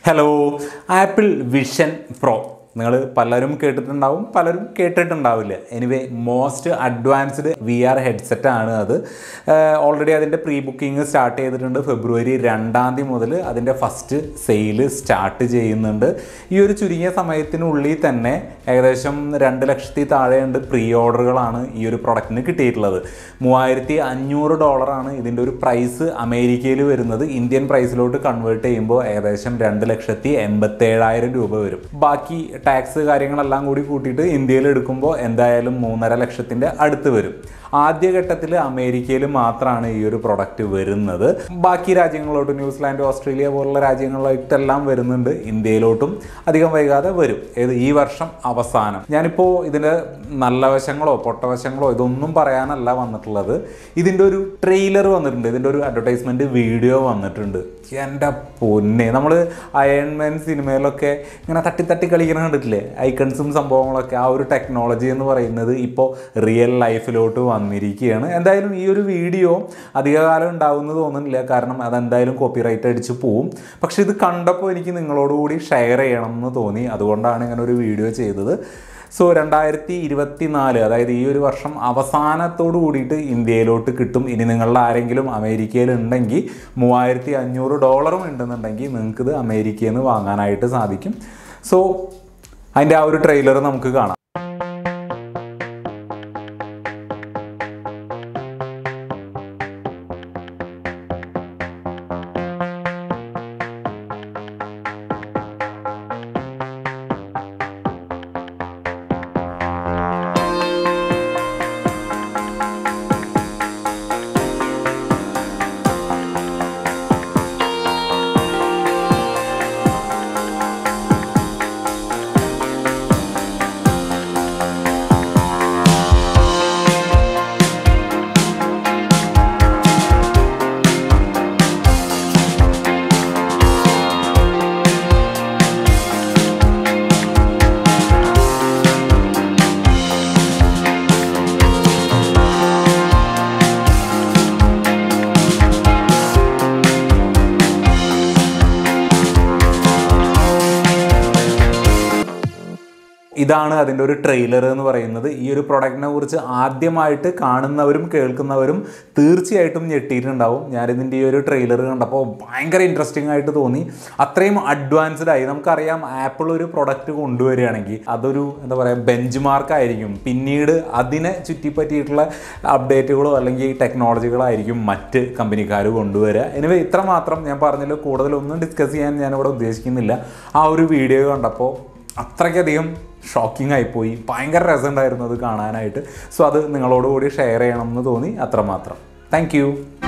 hello apple vision pro നിങ്ങൾ പലരും കേട്ടിട്ടുണ്ടാവും പലരും കേട്ടിട്ടുണ്ടാവില്ല anyway most advanced V R headset ആണ് അത് ഓൾറെഡി അതിൻ്റെ പ്രീ ബുക്കിംഗ് സ്റ്റാർട്ട് ചെയ്തിട്ടുണ്ട് ഫെബ്രുവരി രണ്ടാം തീയതി മുതൽ അതിൻ്റെ ഫസ്റ്റ് സെയില് സ്റ്റാർട്ട് ചെയ്യുന്നുണ്ട് ഈ ഒരു ചുരുങ്ങിയ സമയത്തിനുള്ളിൽ തന്നെ ഏകദേശം രണ്ട് ലക്ഷത്തി താഴെയുണ്ട് പ്രീ ഓർഡറുകളാണ് ഈ ഒരു പ്രൊഡക്റ്റിന് കിട്ടിയിട്ടുള്ളത് മൂവായിരത്തി അഞ്ഞൂറ് ഡോളറാണ് ഇതിൻ്റെ ഒരു പ്രൈസ് അമേരിക്കയിൽ വരുന്നത് ഇന്ത്യൻ പ്രൈസിലോട്ട് കൺവേർട്ട് ചെയ്യുമ്പോൾ ഏകദേശം രണ്ട് ലക്ഷത്തി എൺപത്തേഴായിരം രൂപ വരും ബാക്കി ടാക്സ് കാര്യങ്ങളെല്ലാം കൂടി കൂട്ടിയിട്ട് ഇന്ത്യയിൽ എടുക്കുമ്പോൾ എന്തായാലും മൂന്നര ലക്ഷത്തിൻ്റെ അടുത്ത് വരും ആദ്യഘട്ടത്തിൽ അമേരിക്കയിൽ മാത്രമാണ് ഈ ഒരു പ്രൊഡക്റ്റ് വരുന്നത് ബാക്കി രാജ്യങ്ങളോട്ട് ന്യൂസിലാൻഡ് ഓസ്ട്രേലിയ പോലുള്ള രാജ്യങ്ങളിലോട്ടെല്ലാം വരുന്നുണ്ട് ഇന്ത്യയിലോട്ടും അധികം വൈകാതെ വരും ഏത് ഈ വർഷം അവസാനം ഞാനിപ്പോൾ ഇതിൻ്റെ നല്ല വശങ്ങളോ പൊട്ടവശങ്ങളോ ഇതൊന്നും പറയാനല്ല വന്നിട്ടുള്ളത് ഇതിൻ്റെ ഒരു ട്രെയിലർ വന്നിട്ടുണ്ട് ഇതിൻ്റെ ഒരു അഡ്വർടൈസ്മെൻറ്റ് വീഡിയോ വന്നിട്ടുണ്ട് എൻ്റെ പൊന്നെ നമ്മൾ അയൺമാൻ സിനിമയിലൊക്കെ ഇങ്ങനെ തട്ടി തട്ടി കളിക്കുന്ന കണ്ടിട്ടില്ലേ ഐക്കൺസും സംഭവങ്ങളൊക്കെ ആ ഒരു ടെക്നോളജി എന്ന് പറയുന്നത് ഇപ്പോൾ റിയൽ ലൈഫിലോട്ട് വന്നിരിക്കുകയാണ് എന്തായാലും ഈ ഒരു വീഡിയോ അധികകാലം ഉണ്ടാവുമെന്ന് തോന്നുന്നില്ല കാരണം അതെന്തായാലും കോപ്പിറൈറ്റ് അടിച്ച് പോവും പക്ഷെ ഇത് കണ്ടപ്പോൾ എനിക്ക് നിങ്ങളോടുകൂടി ഷെയർ ചെയ്യണം എന്ന് തോന്നി അതുകൊണ്ടാണ് ഇങ്ങനെ ഒരു വീഡിയോ ചെയ്തത് സോ രണ്ടായിരത്തി ഇരുപത്തി നാല് അതായത് ഈ ഒരു വർഷം അവസാനത്തോടു കൂടിയിട്ട് ഇന്ത്യയിലോട്ട് കിട്ടും ഇനി നിങ്ങളുടെ ആരെങ്കിലും അമേരിക്കയിൽ ഉണ്ടെങ്കിൽ മൂവായിരത്തി അഞ്ഞൂറ് ഡോളറും ഉണ്ടെന്നുണ്ടെങ്കിൽ നിങ്ങൾക്കിത് അമേരിക്കയിൽ നിന്ന് വാങ്ങാനായിട്ട് സാധിക്കും സോ അതിൻ്റെ ആ ഒരു ട്രെയിലർ നമുക്ക് കാണാം ഇതാണ് അതിൻ്റെ ഒരു ട്രെയിലർ എന്ന് പറയുന്നത് ഈ ഒരു പ്രൊഡക്റ്റിനെ കുറിച്ച് ആദ്യമായിട്ട് കാണുന്നവരും കേൾക്കുന്നവരും തീർച്ചയായിട്ടും ഞെട്ടിയിട്ടുണ്ടാവും ഞാനിതിൻ്റെ ഈ ഒരു ട്രെയിലർ കണ്ടപ്പോൾ ഭയങ്കര ഇൻട്രസ്റ്റിംഗ് ആയിട്ട് തോന്നി അത്രയും അഡ്വാൻസ്ഡ് ആയി നമുക്കറിയാം ആപ്പിൾ ഒരു പ്രൊഡക്റ്റ് കൊണ്ടുവരികയാണെങ്കിൽ അതൊരു എന്താ പറയുക ബെഞ്ച് മാർക്കായിരിക്കും പിന്നീട് അതിനെ ചുറ്റിപ്പറ്റിയിട്ടുള്ള അപ്ഡേറ്റുകളോ അല്ലെങ്കിൽ ടെക്നോളജികളായിരിക്കും മറ്റ് കമ്പനിക്കാർ കൊണ്ടുവരിക എനിവേ ഇത്ര മാത്രം ഞാൻ പറഞ്ഞതിൽ കൂടുതലൊന്നും ഡിസ്കസ് ചെയ്യാൻ ഞാനിവിടെ ഉദ്ദേശിക്കുന്നില്ല ആ ഒരു വീഡിയോ കണ്ടപ്പോൾ അത്രയ്ക്കധികം ഷോക്കിംഗ് ആയിപ്പോയി ഭയങ്കര രസമുണ്ടായിരുന്നു അത് കാണാനായിട്ട് സോ അത് നിങ്ങളോട് കൂടി ഷെയർ ചെയ്യണം എന്ന് തോന്നി അത്രമാത്രം താങ്ക്